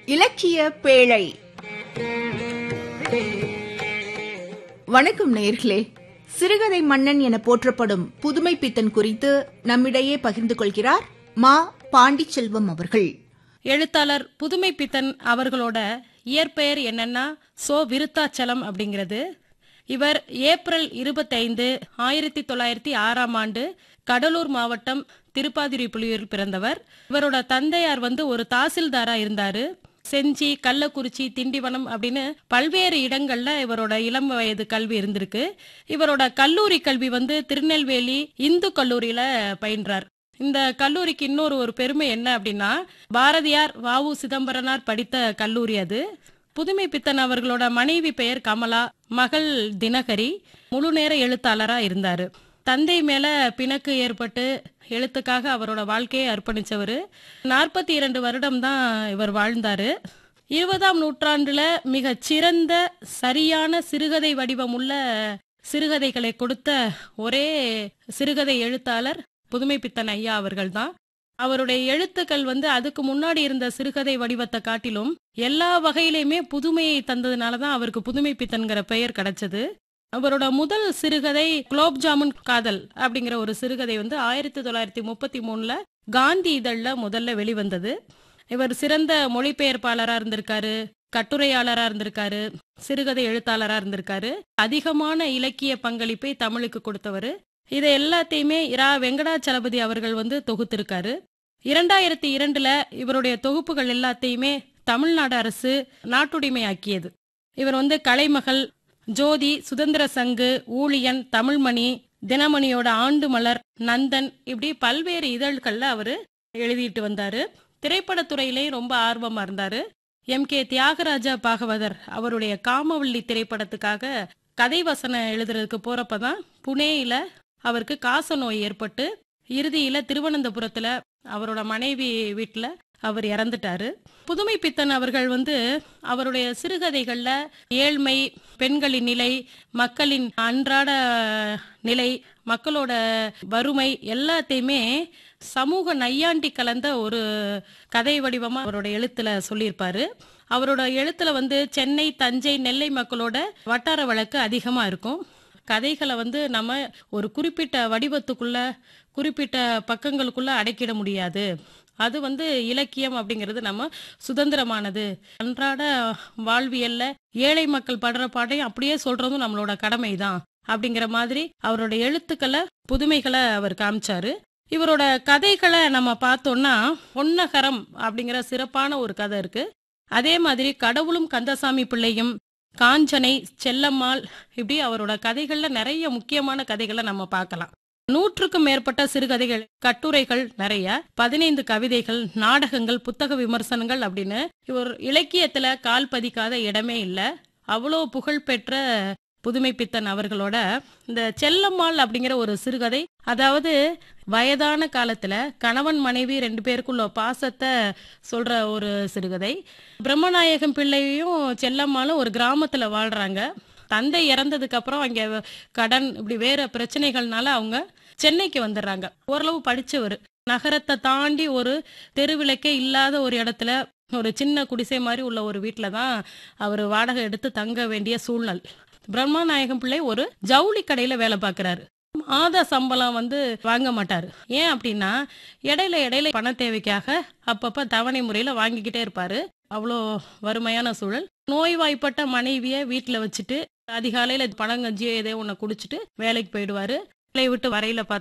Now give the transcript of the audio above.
இலக்கிய பேழை வணக்கம் நேயர்களே சிறுகதை மன்னன் என போற்றப்படும் புதுமை பித்தன் குறித்து நம்மிடையே பகிர்ந்து கொள்கிறார் மா பாண்டிச்செல்வம் அவர்கள் எழுத்தாளர் புதுமை பித்தன் அவர்களோட இயற்பெயர் என்னன்னா சோ விருத்தாச்சலம் அப்படிங்கிறது இவர் ஏப்ரல் இருபத்தைந்து ஆயிரத்தி தொள்ளாயிரத்தி ஆறாம் ஆண்டு கடலூர் மாவட்டம் திருப்பாதிரிப்புலியூரில் பிறந்தவர் இவரோட தந்தையார் வந்து ஒரு தாசில்தாரா இருந்தாரு செஞ்சி கள்ளக்குறிச்சி திண்டிவனம் அப்படின்னு பல்வேறு இடங்கள்ல இவரோட இளம் வயது கல்வி இருந்திருக்கு இவரோட கல்லூரி கல்வி வந்து திருநெல்வேலி இந்து கல்லூரியில பயின்றார் இந்த கல்லூரிக்கு இன்னொரு ஒரு பெருமை என்ன அப்படின்னா பாரதியார் வாவு சிதம்பரனார் படித்த கல்லூரி அது புதுமை பித்தன் அவர்களோட மனைவி பெயர் கமலா மகள் தினகரி முழு நேர எழுத்தாளரா இருந்தாரு தந்தை மேல பிணக்கு ஏற்பட்டு எழுத்துக்காக அவரோட வாழ்க்கையை அர்ப்பணிச்சவர் நாற்பத்தி இரண்டு வருடம் தான் இவர் வாழ்ந்தாரு இருபதாம் நூற்றாண்டுல மிக சிறந்த சரியான சிறுகதை வடிவமுள்ள சிறுகதைகளை கொடுத்த ஒரே சிறுகதை எழுத்தாளர் புதுமை பித்தன் ஐயா அவர்கள்தான் அவருடைய எழுத்துக்கள் வந்து அதுக்கு முன்னாடி இருந்த சிறுகதை வடிவத்தை காட்டிலும் எல்லா வகையிலையுமே புதுமையை தந்ததுனால தான் அவருக்கு புதுமை பித்தன்கிற பெயர் கிடைச்சது அவரோட முதல் சிறுகதை குலோப் ஜாமுன் காதல் அப்படிங்கிற ஒரு சிறுகதை வந்து ஆயிரத்தி தொள்ளாயிரத்தி முப்பத்தி மூணுல காந்தி இதழ்ல முதல்ல வெளிவந்தது இவர் சிறந்த மொழிபெயர்ப்பாளரா இருந்திருக்காரு கட்டுரையாளரா இருந்திருக்காரு சிறுகதை எழுத்தாளரா இருந்திருக்காரு அதிகமான இலக்கிய பங்களிப்பை தமிழுக்கு கொடுத்தவர் இதை எல்லாத்தையுமே இரா வெங்கடாச்சலபதி அவர்கள் வந்து தொகுத்திருக்காரு இரண்டாயிரத்தி இரண்டுல இவருடைய தொகுப்புகள் எல்லாத்தையுமே தமிழ்நாடு அரசு நாட்டுடைமையாக்கியது இவர் வந்து கலைமகள் ஜோதி சுதந்திர சங்கு ஊழியன் தமிழ்மணி தினமணியோட ஆண்டு மலர் நந்தன் இப்படி பல்வேறு இதழ்கள்ல அவரு எழுதிட்டு வந்தாரு திரைப்படத்துறையிலேயும் ரொம்ப ஆர்வமா இருந்தாரு எம் கே தியாகராஜா பாகவதர் அவருடைய காமவள்ளி திரைப்படத்துக்காக கதை வசனம் எழுதுறதுக்கு போறப்பதான் புனேயில அவருக்கு காச நோய் ஏற்பட்டு இறுதியில திருவனந்தபுரத்துல அவரோட மனைவி வீட்டுல அவர் இறந்துட்டாரு புதுமை பித்தன் அவர்கள் வந்து அவருடைய சிறுகதைகள்ல ஏழ்மை பெண்களின் நிலை மக்களின் அன்றாட நிலை மக்களோட வறுமை எல்லாத்தையுமே சமூக நையாண்டி கலந்த ஒரு கதை வடிவமா அவரோட எழுத்துல சொல்லியிருப்பாரு அவரோட எழுத்துல வந்து சென்னை தஞ்சை நெல்லை மக்களோட வட்டார வழக்கு அதிகமா இருக்கும் கதைகளை வந்து நம்ம ஒரு குறிப்பிட்ட வடிவத்துக்குள்ள குறிப்பிட்ட பக்கங்களுக்குள்ள அடக்கிட முடியாது அது வந்து இலக்கியம் அப்படிங்கிறது நம்ம சுதந்திரமானது அன்றாட வாழ்வியல்ல ஏழை மக்கள் படுற பாட்டையும் அப்படியே சொல்றதும் நம்மளோட கடமை தான் அப்படிங்கிற மாதிரி அவரோட எழுத்துக்களை புதுமைகளை அவர் காமிச்சாரு இவரோட கதைகளை நம்ம பார்த்தோம்னா பொன்னகரம் அப்படிங்கிற சிறப்பான ஒரு கதை இருக்கு அதே மாதிரி கடவுளும் கந்தசாமி பிள்ளையும் காஞ்சனை செல்லம்மாள் இப்படி அவரோட கதைகள்ல நிறைய முக்கியமான கதைகளை நம்ம பார்க்கலாம் நூற்றுக்கும் மேற்பட்ட சிறுகதைகள் கட்டுரைகள் நிறைய பதினைந்து கவிதைகள் நாடகங்கள் புத்தக விமர்சனங்கள் அப்படின்னு இவர் இலக்கியத்துல கால் பதிக்காத இடமே இல்ல அவ்வளோ புகழ்பெற்ற புதுமை பித்தன் அவர்களோட இந்த செல்லம்மாள் அப்படிங்கிற ஒரு சிறுகதை அதாவது வயதான காலத்துல கணவன் மனைவி ரெண்டு பேருக்குள்ள பாசத்தை சொல்ற ஒரு சிறுகதை பிரம்மநாயகம் பிள்ளையும் செல்லம்மாளும் ஒரு கிராமத்துல வாழ்றாங்க தந்தை இறந்ததுக்கு அப்புறம் அங்க கடன் இப்படி வேற பிரச்சனைகள்னால அவங்க சென்னைக்கு வந்துடுறாங்க ஓரளவு படிச்சவர் நகரத்தை தாண்டி ஒரு தெருவிளக்கே இல்லாத ஒரு இடத்துல ஒரு சின்ன குடிசை மாதிரி உள்ள ஒரு வீட்டில தான் அவர் வாடகை எடுத்து தங்க வேண்டிய சூழ்நிலை பிரம்மாநாயகம் பிள்ளை ஒரு ஜவுளி கடையில வேலை பார்க்கறாரு மாத சம்பளம் வந்து வாங்க மாட்டாரு ஏன் அப்படின்னா இடையில இடையில பண தேவைக்காக அப்பப்ப தவணை முறையில வாங்கிக்கிட்டே இருப்பாரு அவ்வளோ வறுமையான சூழல் நோய்வாய்ப்பட்ட மனைவிய வீட்டுல வச்சுட்டு அதிகாலையில பழங்கஞ்சியோ ஏதோ ஒண்ணு குடிச்சிட்டு வேலைக்கு போயிடுவாரு வேலையை விட்டு வரையில பார்த்து